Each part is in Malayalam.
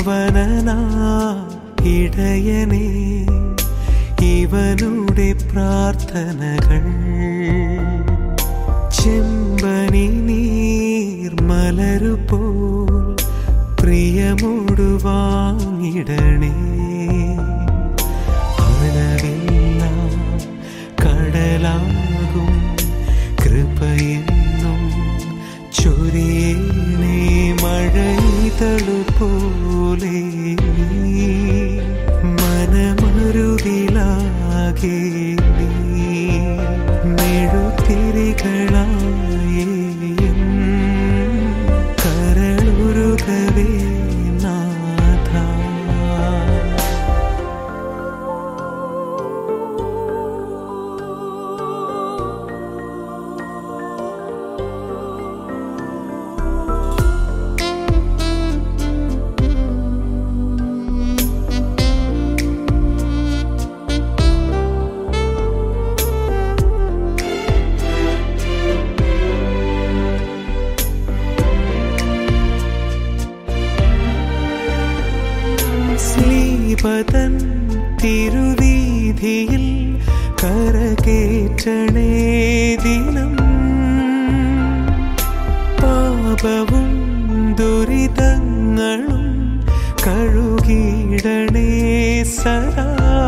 പാവനനാ ഇടയനേ ഇവനുടെ പ്രാർത്ഥനകൾ ചെമ്പനി നീർമലരുപോൽ പ്രിയമോടു വാങ്ങിടണേ അളവില്ല കടലാകും കൃപയെന്നും ചൊരിയണേ മഴയിതളു പോലെ മനമരുതിലാകെ നീ മെഴുത്തിരികളായേ കരളുരുകവേ നാഥ ശ്രീപതൻ തിരുവീതിയിൽ കരകേറ്റണേ ദിനം പാപവും ദുരിതങ്ങളും കഴുകിയിടണേ സദാ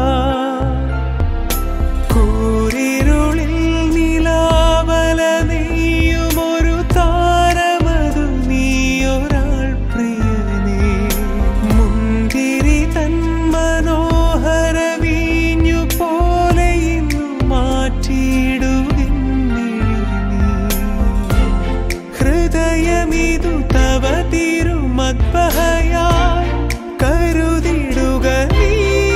കൂരിരുളിൽ നിലാവല നെയ്യുമൊരു താരമതു നീയൊരാൾ പ്രിയനേ മുന്തിരി തൻ മനോഹര വീഞ്ഞു പോലെ ഇന്നു മാറ്റിയിടുവിൻ ഹൃദയമിതു തവ തിരുമദ്ഭയായി കരുതിടുക നീ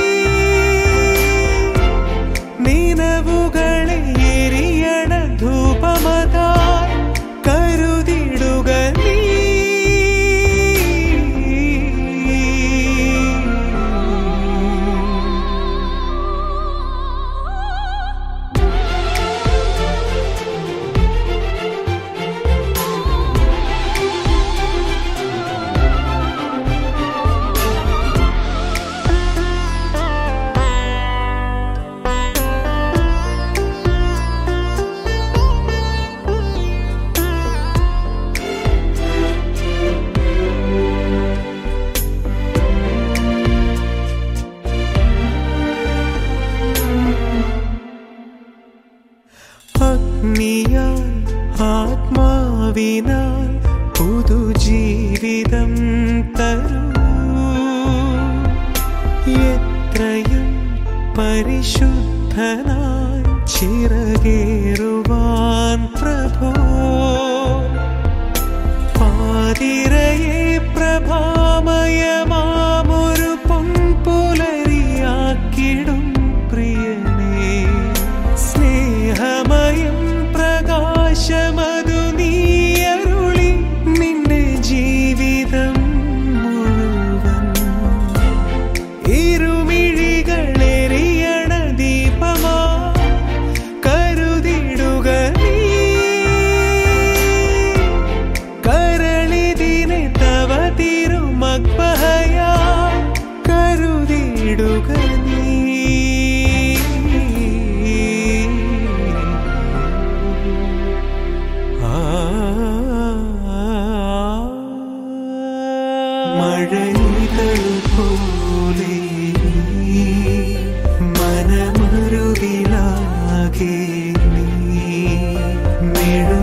നിലവുകളെ എരിയണ ധൂപമതായി കരുതിടുക നീ അഗ്നിയാൽ ആത്മാവിനാൽ പുതുജീവിതം തരൂ എത്രയും പരിശുദ്ധനായി ചിറകേറുവാൻ പ്രഭോ പാതിരയെ പ്രഭാമയമാമൊരു പൊൻപുലരിയാക്കിടും പ്രിയനേ സ്നേഹമയം പ്രകാശമതു നീയരുളി നിന്റെ ജീവിതം മുഴുവൻ ഇരുമിഴികളെറിയണ ദീപമാ കരുതിടുക നീ കരളിതിനെ തവ തിരുമക്ബഹയാ കരുതിടുക നീ മഴയിതൾ പോലെ മനമരുവിലാകെ നീ മെഴു